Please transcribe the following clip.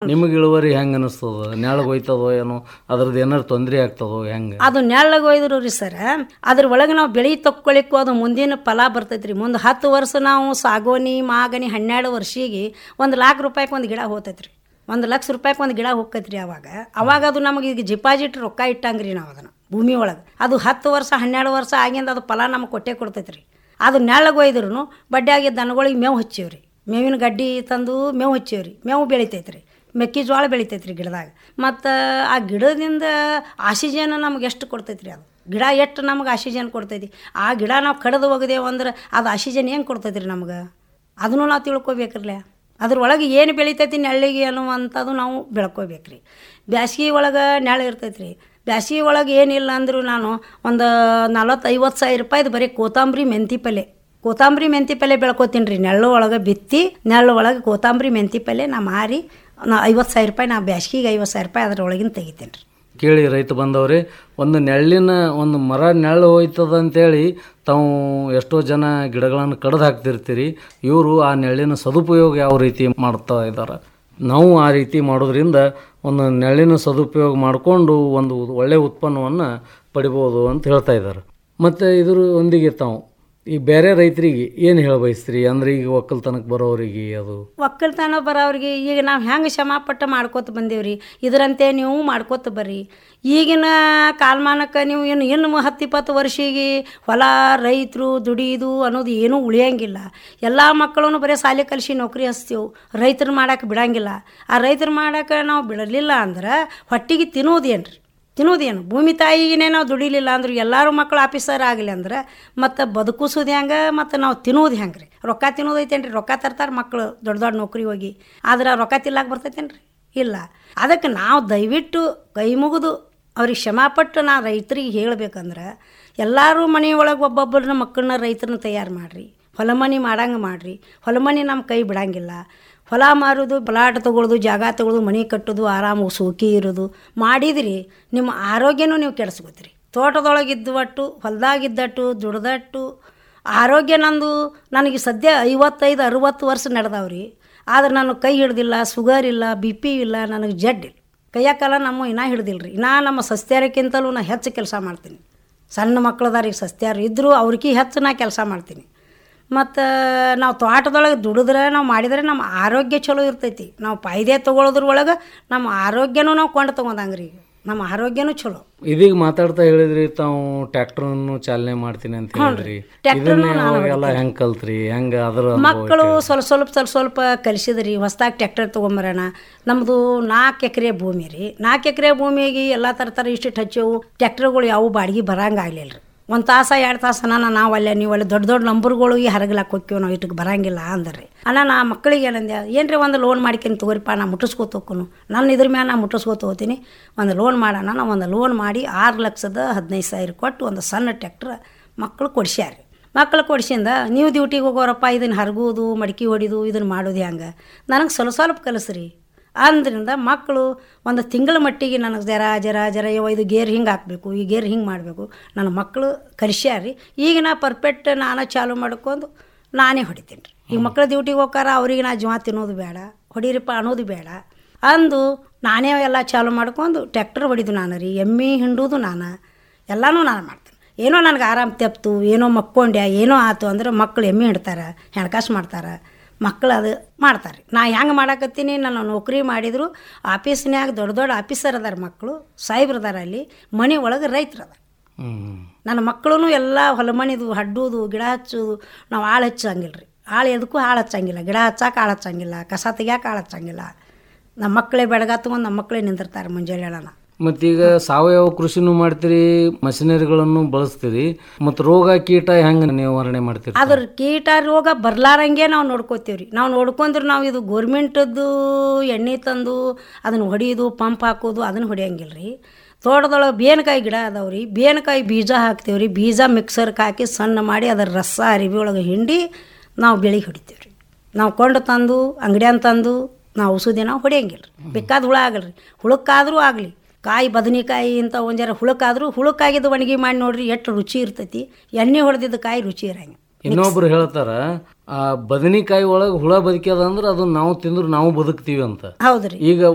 ನಿಮಗೆ ಇಳುವರಿ ಹೆಂಗೆ ಅನಿಸ್ತದ ನೆಳಗ್ ಹೋಯ್ತದೋ ಏನೋ ಅದ್ರದ್ದು ಏನಾರು ತೊಂದರೆ ಆಗ್ತದೋ ಹೆಂಗೆ ಅದು ನೆಳ್ಳಗೆ ಒಯ್ದ್ರು ರೀ ಸರ್ ಅದ್ರ ಒಳಗೆ ನಾವು ಬೆಳೆ ತಕ್ಕೊಳಿಕ್ಕೂ ಅದು ಮುಂದಿನ ಫಲ ಬರ್ತೈತ್ರಿ ಮುಂದೆ ಹತ್ತು ವರ್ಷ ನಾವು ಸಾಗೋನಿ ಮಾಗನಿ ಹನ್ನೆರಡು ವರ್ಷಿಗೆ ಒಂದು ಲಾಖ ರೂಪಾಯಿಗೆ ಒಂದು ಗಿಡ ಹೋತೈತ್ರಿ ಒಂದು ಲಕ್ಷ ರೂಪಾಯಿಗೆ ಒಂದು ಗಿಡ ಹೋಗ್ತೈತ್ರಿ ಅವಾಗ ಅವಾಗ ಅದು ನಮಗೆ ಈಗ ಡಿಪಾಸಿಟ್ ರೊಕ್ಕ ಇಟ್ಟಂಗ್ರಿ ನಾವು ಅದನ್ನು ಭೂಮಿ ಒಳಗೆ ಅದು ಹತ್ತು ವರ್ಷ ಹನ್ನೆರಡು ವರ್ಷ ಆಗಿಂದ ಅದು ಫಲ ನಮಗೆ ಕೊಟ್ಟೆ ಕೊಡ್ತೈತ್ರಿ ಅದು ನೆಳ್ಳಗೆ ಒಯ್ದ್ರು ಬಡ್ಡಿಯಾಗಿ ದನಗಳಿಗೆ ಮೇವು ಹಚ್ಚೀವ್ರಿ ಮೇವಿನ ಗಡ್ಡಿ ತಂದು ಮೇವು ಹಚ್ಚೀವ್ರಿ ಮೇವು ಬೆಳಿತೈತ್ರಿ ಮೆಕ್ಕೆಜೋಳ ಬೆಳಿತೈತ್ರಿ ಗಿಡದಾಗ ಮತ್ತು ಆ ಗಿಡದಿಂದ ಆಕ್ಸಿಜನ್ ನಮ್ಗೆ ಎಷ್ಟು ಕೊಡ್ತೈತ್ರಿ ಅದು ಗಿಡ ಎಷ್ಟು ನಮ್ಗೆ ಆಕ್ಸಿಜನ್ ಕೊಡ್ತೈತಿ ಆ ಗಿಡ ನಾವು ಕಡ್ದು ಒಗದೇವು ಅಂದ್ರೆ ಅದು ಆಕ್ಸಿಜನ್ ಹೆಂಗೆ ಕೊಡ್ತೈತ್ರಿ ನಮ್ಗೆ ಅದನ್ನು ನಾವು ತಿಳ್ಕೊಬೇಕ್ರಲ್ಲ ಅದ್ರೊಳಗೆ ಏನು ಬೆಳಿತೈತಿ ನೆಳ್ಳಿಗೆ ಅನ್ನುವಂಥದ್ದು ನಾವು ಬೆಳ್ಕೋಬೇಕ್ರಿ ಬ್ಯಾಸ್ಗೆ ಒಳಗೆ ನೆಳ ಇರ್ತೈತ್ರಿ ಬ್ಯಾಸ್ಗೆ ಒಳಗೆ ಏನಿಲ್ಲ ಅಂದರೂ ನಾನು ಒಂದು ನಲ್ವತ್ತು ಐವತ್ತು ಸಾವಿರ ರೂಪಾಯಿದು ಬರೀ ಕೋತಂಬರಿ ಮೆಂತಿ ಪಲ್ಯ ಕೋತಂಬರಿ ಮೆಂತಿ ಪಲ್ಯ ಬೆಳ್ಕೊತೀನಿ ರೀ ನೆಳ್ಳು ಒಳಗೆ ಬಿತ್ತಿ ನೆಳ್ಳು ಒಳಗೆ ಕೋತಂಬರಿ ಮೆಂತಿ ಪಲ್ಯ ನಾ ಮಾರಿ ನಾ ಐವತ್ತು ಸಾವಿರ ರೂಪಾಯಿ ನಾ ಬ್ಯಾಸ್ಗಿಗೆ ಐವತ್ತು ಸಾವಿರ ರೂಪಾಯಿ ಅದ್ರೊಳಗಿನ ತೆಗಿತೀನಿ ರೀ ಕೇಳಿ ರೈತ ಬಂದವ್ರೆ ಒಂದು ನೆಳ್ಳಿನ ಒಂದು ಮರ ನೆಳ್ಳು ಹೋಯ್ತದ ಅಂತೇಳಿ ತಾವು ಎಷ್ಟೋ ಜನ ಗಿಡಗಳನ್ನು ಕಡ್ದು ಹಾಕ್ತಿರ್ತೀರಿ ಇವರು ಆ ನೆಳ್ಳಿನ ಸದುಪಯೋಗ ಯಾವ ರೀತಿ ಮಾಡ್ತಾ ಇದ್ದಾರೆ ನಾವು ಆ ರೀತಿ ಮಾಡೋದ್ರಿಂದ ಒಂದು ನೆಳ್ಳಿನ ಸದುಪಯೋಗ ಮಾಡಿಕೊಂಡು ಒಂದು ಒಳ್ಳೆಯ ಉತ್ಪನ್ನವನ್ನು ಪಡಿಬೋದು ಅಂತ ಹೇಳ್ತಾ ಇದ್ದಾರೆ ಮತ್ತು ಇದ್ರ ಒಂದಿಗೆ ತಾವು ಈ ಬೇರೆ ರೈತರಿಗೆ ಏನು ಹೇಳ ಬಯಸ್ತೀರಿ ಅಂದ್ರೆ ಈಗ ಒಕ್ಕಲ್ತನಕ್ಕೆ ಬರೋರಿಗೆ ಅದು ಒಕ್ಕಲ್ತನ ಬರೋವ್ರಿಗೆ ಈಗ ನಾವು ಹೆಂಗೆ ಶ್ರಮಪಟ್ಟು ಮಾಡ್ಕೋತ ಬಂದೇವ್ರಿ ಇದರಂತೆ ನೀವು ಮಾಡ್ಕೋತ ಬರ್ರಿ ಈಗಿನ ಕಾಲಮಾನಕ್ಕೆ ನೀವು ಏನು ಇನ್ನು ಹತ್ತು ಇಪ್ಪತ್ತು ವರ್ಷಿಗೆ ಹೊಲ ರೈತರು ದುಡಿಯೋದು ಅನ್ನೋದು ಏನೂ ಉಳಿಯಂಗಿಲ್ಲ ಎಲ್ಲ ಮಕ್ಕಳನ್ನು ಬರೀ ಶಾಲೆ ಕಲಿಸಿ ನೌಕರಿ ಹಚ್ತೀವಿ ರೈತರು ಮಾಡಕ್ಕೆ ಬಿಡಂಗಿಲ್ಲ ಆ ರೈತರು ಮಾಡಕ್ಕೆ ನಾವು ಬಿಡಲಿಲ್ಲ ಅಂದ್ರೆ ಹೊಟ್ಟಿಗೆ ತಿನ್ನೋದೇನು ರೀ ತಿನ್ನೋದೇನು ಭೂಮಿ ತಾಯಿಗೆ ನಾವು ದುಡಿಲಿಲ್ಲ ಅಂದ್ರೆ ಎಲ್ಲರೂ ಮಕ್ಕಳು ಆಫೀಸರ್ ಆಗಲಿ ಅಂದ್ರೆ ಮತ್ತು ಬದುಕಿಸೋದು ಹೆಂಗೆ ಮತ್ತು ನಾವು ತಿನ್ನೋದು ಹೆಂಗೆ ರೀ ರೊಕ್ಕ ತಿನ್ನೋದು ಐತೇನು ರೀ ರೊಕ್ಕ ತರ್ತಾರೆ ಮಕ್ಕಳು ದೊಡ್ಡ ದೊಡ್ಡ ನೌಕರಿ ಹೋಗಿ ಆದ್ರೆ ರೊಕ್ಕ ತಿನ್ನಕ್ಕೆ ಬರ್ತೈತೇನು ರೀ ಇಲ್ಲ ಅದಕ್ಕೆ ನಾವು ದಯವಿಟ್ಟು ಕೈ ಮುಗಿದು ಅವ್ರಿಗೆ ಶ್ರಮಪಟ್ಟು ನಾ ರೈತರಿಗೆ ಹೇಳ್ಬೇಕಂದ್ರೆ ಎಲ್ಲರೂ ಮನೆಯೊಳಗೆ ಒಬ್ಬೊಬ್ಬರನ್ನ ಮಕ್ಕಳನ್ನ ರೈತರನ್ನ ತಯಾರು ಮಾಡಿರಿ ಹೊಲಮನಿ ಮಾಡಂಗೆ ಮಾಡಿರಿ ಹೊಲಮನಿ ನಮ್ಮ ಕೈ ಬಿಡಂಗಿಲ್ಲ ಹೊಲ ಮಾರೋದು ಪ್ಲಾಟ್ ತೊಗೊಳೋದು ಜಾಗ ತೊಗೊಳೋದು ಮನೆ ಕಟ್ಟೋದು ಆರಾಮ ಸೋಕಿ ಇರೋದು ಮಾಡಿದ್ರಿ ನಿಮ್ಮ ಆರೋಗ್ಯನೂ ನೀವು ಕೆಡಿಸ್ಕೋತೀರಿ ತೋಟದೊಳಗಿದ್ದವಟ್ಟು ಹೊಲದಾಗಿದ್ದಟ್ಟು ದುಡ್ದಟ್ಟು ಆರೋಗ್ಯ ನಂದು ನನಗೆ ಸದ್ಯ ಐವತ್ತೈದು ಅರುವತ್ತು ವರ್ಷ ನಡೆದವ್ರಿ ಆದ್ರೆ ನಾನು ಕೈ ಹಿಡ್ದಿಲ್ಲ ಸುಗರ್ ಇಲ್ಲ ಬಿ ಪಿ ಇಲ್ಲ ನನಗೆ ಜಡ್ ಇಲ್ಲ ಕೈಯ ಕಾಲ ನಮ್ಮ ಇನ್ನೂ ಹಿಡ್ದಿಲ್ಲ ರೀ ನಾ ನಮ್ಮ ಸಸ್ತ್ಯಾರಕ್ಕಿಂತಲೂ ನಾ ಹೆಚ್ಚು ಕೆಲಸ ಮಾಡ್ತೀನಿ ಸಣ್ಣ ಮಕ್ಳದಾರಿಗೆ ಸಸ್ತ್ಯಾರು ಇದ್ದರೂ ಅವ್ರಿಗೆ ಹೆಚ್ಚು ನಾ ಕೆಲಸ ಮಾಡ್ತೀನಿ ಮತ್ತು ನಾವು ತೋಟದೊಳಗೆ ದುಡಿದ್ರೆ ನಾವು ಮಾಡಿದರೆ ನಮ್ಮ ಆರೋಗ್ಯ ಚಲೋ ಇರ್ತೈತಿ ನಾವು ಫಾಯ್ದೆ ತೊಗೊಳೋದ್ರ ಒಳಗೆ ನಮ್ಮ ಆರೋಗ್ಯನೂ ನಾವು ಕೊಂಡು ತೊಗೊಂಡಂಗೆ ರೀ ನಮ್ಮ ಆರೋಗ್ಯನೂ ಚಲೋ ಇದೀಗ ಮಾತಾಡ್ತಾ ಹೇಳಿದ್ರಿ ತಾವು ಟ್ರ್ಯಾಕ್ಟರ್ನು ಚಾಲನೆ ಮಾಡ್ತೀನಿ ಅಂತ ಹೇಳಿದ್ರಿ ಇದನ್ನ ಅವಾಗೆಲ್ಲ ಹೆಂಗ್ ಕಲ್ತ್ರಿ ಹೆಂಗ ಅದರ ಮಕ್ಕಳು ಸ್ವಲ್ಪ ಸ್ವಲ್ಪ ಸ್ವಲ್ಪ ಸ್ವಲ್ಪ ಕಲಿಸಿದ್ರಿ ಹೊಸ್ದಾಗಿ ಟ್ಯಾಕ್ಟರ್ ತೊಗೊಂಬರೋಣ ನಮ್ಮದು ನಾಲ್ಕು ಎಕರೆ ಭೂಮಿ ರೀ ನಾಲ್ಕು ಎಕರೆ ಭೂಮಿಗೆ ಎಲ್ಲ ಥರ ಥರ ಇಷ್ಟಿಟ್ಟು ಹಚ್ಚೇವು ಟ್ಯಾಕ್ಟರ್ಗಳು ಯಾವ ಬಾಡಿಗೆ ಬರಂಗೆ ಆಗ್ಲಿಲ್ಲ ರೀ ಒಂದು ತಾಸ ಎರಡು ತಾಸನ ನಾವು ಅಲ್ಲೇ ನೀವು ಅಲ್ಲಿ ದೊಡ್ಡ ದೊಡ್ಡ ನಂಬರ್ಗಳು ಈ ಹರಗ್ಲಾಕ್ ಹೋಗ್ತೀವಿ ನಾವು ಇಟ್ಟಿಗೆ ಬರಂಗಿಲ್ಲ ಅಂದ್ರಿ ಅಣ್ಣ ನಾ ಮಕ್ಕಳಿಗೆ ಏನಂದೆ ಏನ್ರಿ ಒಂದು ಲೋನ್ ಮಾಡ್ಕೊಂಡು ತಗೋರಿಪ್ಪ ನಾ ಮುಟ್ಟಿಸ್ಕೋತ ಹೋಗ್ಕೊನು ನನ್ನ ಇದ್ರ ಮ್ಯಾಲ ನಾ ಮುಟ್ಟಿಸ್ಕೋತ ಹೋಗ್ತೀನಿ ಒಂದು ಲೋನ್ ಮಾಡೋಣ ನಾವು ಒಂದು ಲೋನ್ ಮಾಡಿ ಆರು ಲಕ್ಷದ ಹದಿನೈದು ಸಾವಿರ ಕೊಟ್ಟು ಒಂದು ಸಣ್ಣ ಟ್ಯಾಕ್ಟ್ರ್ ಮಕ್ಕಳು ಕೊಡ್ಸ್ಯಾರ ಮಕ್ಕಳು ಕೊಡ್ಸಿಂದ ನೀವು ಡ್ಯೂಟಿಗೆ ಹೋಗೋರಪ್ಪ ಇದನ್ನು ಹರಗೋದು ಮಡಿಕೆ ಹೊಡಿದು ಇದನ್ನು ಮಾಡೋದು ಹೆಂಗೆ ನನಗೆ ಸ್ವಲ್ಪ ಸ್ವಲ್ಪ ಕಲಿಸ್ರಿ ಅಂದ್ರಿಂದ ಮಕ್ಕಳು ಒಂದು ತಿಂಗಳ ಮಟ್ಟಿಗೆ ನನಗೆ ಜರ ಜರ ಜರ ಯವ್ವ ಇದು ಗೇರ್ ಹಿಂಗೆ ಹಾಕಬೇಕು ಈ ಗೇರ್ ಹಿಂಗೆ ಮಾಡಬೇಕು ನನ್ನ ಮಕ್ಕಳು ಕಲಿಸ್ಯಾರಿ ಈಗ ನಾ ಪರ್ಫೆಕ್ಟ್ ನಾನು ಚಾಲು ಮಾಡ್ಕೊಂಡು ನಾನೇ ಹೊಡಿತೀನಿ ರೀ ಈಗ ಮಕ್ಕಳು ಡ್ಯೂಟಿಗೆ ಹೋಗಾರ ಅವ್ರಿಗೆ ನಾ ಜೀವ ತಿನ್ನೋದು ಬೇಡ ಹೊಡೀರಿಪ್ಪ ಅನ್ನೋದು ಬೇಡ ಅಂದು ನಾನೇ ಎಲ್ಲ ಚಾಲು ಮಾಡ್ಕೊಂಡು ಟ್ಯಾಕ್ಟರ್ ಹೊಡಿದು ನಾನು ರೀ ಎಮ್ಮೆ ಹಿಂಡೋದು ನಾನು ಎಲ್ಲನೂ ನಾನು ಮಾಡ್ತೀನಿ ಏನೋ ನನಗೆ ಆರಾಮ್ ತೆಪ್ತು ಏನೋ ಮಕ್ಕೊಂಡ್ಯ ಏನೋ ಆಯ್ತು ಅಂದ್ರೆ ಮಕ್ಕಳು ಎಮ್ಮೆ ಹಿಡ್ತಾರೆ ಹೆಣ್ಕಾಸು ಮಾಡ್ತಾರೆ ಮಕ್ಕಳು ಅದು ಮಾಡ್ತಾರೆ ನಾ ಹೆಂಗೆ ಮಾಡಾಕತ್ತೀನಿ ನಾನು ನೌಕರಿ ಮಾಡಿದ್ರು ಆಫೀಸ್ನ್ಯಾಗ ದೊಡ್ಡ ದೊಡ್ಡ ಆಫೀಸರ್ ಅದಾರ ಮಕ್ಕಳು ಸಾಹೇಬ್ರು ಅದಾರ ಅಲ್ಲಿ ಮನೆ ಒಳಗೆ ರೈತರು ಅದಾರ ಹ್ಮ್ ನನ್ನ ಮಕ್ಕಳು ಎಲ್ಲ ಹೊಲಮನಿದು ಹಡ್ಡೋದು ಗಿಡ ಹಚ್ಚೋದು ನಾವು ಆಳು ಹಚ್ಚಂಗಿಲ್ಲ ರೀ ಆಳು ಎದಕ್ಕೂ ಆಳು ಹಚ್ಚಂಗಿಲ್ಲ ಗಿಡ ಹಚ್ಚಕ್ಕೆ ಆಳು ಹಚ್ಚಂಗಿಲ್ಲ ಕಸ ತೆಗಿಯಕ್ಕೆ ಆಳು ಹಚ್ಚಂಗಿಲ್ಲ ನಮ್ಮ ಮಕ್ಕಳೇ ಬೆಳಗ ತೊಗೊಂಡು ನಮ್ಮ ಮಕ್ಕಳೇ ನಿಂದಿರ್ತಾರೆ ಮುಂಜಾನೆ ಹೇಳೋಣ ಮತ್ತೀಗ ಸಾವಯವ ಕೃಷಿನೂ ಮಾಡ್ತೀರಿ ಮಷಿನರಿಗಳನ್ನು ಬಳಸ್ತೀರಿ ಮತ್ತು ರೋಗ ಕೀಟ ಹೆಂಗೆ ನಿವಾರಣೆ ಮಾಡ್ತೀರಿ ಅದ್ರ ಕೀಟ ರೋಗ ಬರ್ಲಾರಂಗೆ ನಾವು ನೋಡ್ಕೋತೀವಿ ರೀ ನಾವು ನೋಡ್ಕೊಂಡ್ರೆ ನಾವು ಇದು ಗೋರ್ಮೆಂಟದ್ದು ಎಣ್ಣೆ ತಂದು ಅದನ್ನು ಹೊಡಿಯೋದು ಪಂಪ್ ಹಾಕೋದು ಅದನ್ನು ಹೊಡಿಯಂಗಿಲ್ಲ ರೀ ತೋಟದೊಳಗೆ ಬೇನಕಾಯಿ ಗಿಡ ಅದಾವೆ ರೀ ಬೇನಕಾಯಿ ಬೀಜ ಹಾಕ್ತೇವೆ ರೀ ಬೀಜ ಮಿಕ್ಸರ್ಗೆ ಹಾಕಿ ಸಣ್ಣ ಮಾಡಿ ಅದರ ರಸ ಅರಿವಿ ಒಳಗೆ ಹಿಂಡಿ ನಾವು ಬೆಳಿಗ್ಗೆ ಹೊಡಿತೀವಿ ರೀ ನಾವು ಕೊಂಡು ತಂದು ಅಂಗಡಿಯನ್ ತಂದು ನಾವು ಔಷಧಿ ನಾವು ಹೊಡಿಯಂಗಿಲ್ಲ ರೀ ಬೇಕಾದ ಹುಳ ಆಗಲ್ರಿ ಹುಳಕ್ಕಾದರೂ ಆಗಲಿ ಕಾಯಿ ಬದನೆಕಾಯಿ ಇಂಥ ಒಂದು ಜರ ಹುಳಕ್ಕಾದರೂ ಹುಳಕ್ಕಾಗಿದ್ದು ಒಣಗಿ ಮಾಡಿ ನೋಡ್ರಿ ಎಷ್ಟು ರುಚಿ ಇರ್ತೈತಿ ಎಣ್ಣೆ ಹೊಡೆದಿದ್ದ ಕಾಯಿ ರುಚಿ ಇರಂಗಿಲ್ಲ ಇನ್ನೊಬ್ರು ಹೇಳ್ತಾರ ಆ ಬದನಿಕಾಯಿ ಒಳಗೆ ಹುಳ ಬದುಕ್ಯದ ಅಂದ್ರೆ ಅದನ್ನ ನಾವು ತಿಂದ್ರೆ ನಾವು ಬದುಕ್ತೀವಿ ಅಂತ ಹೌದ್ರಿ ಈಗ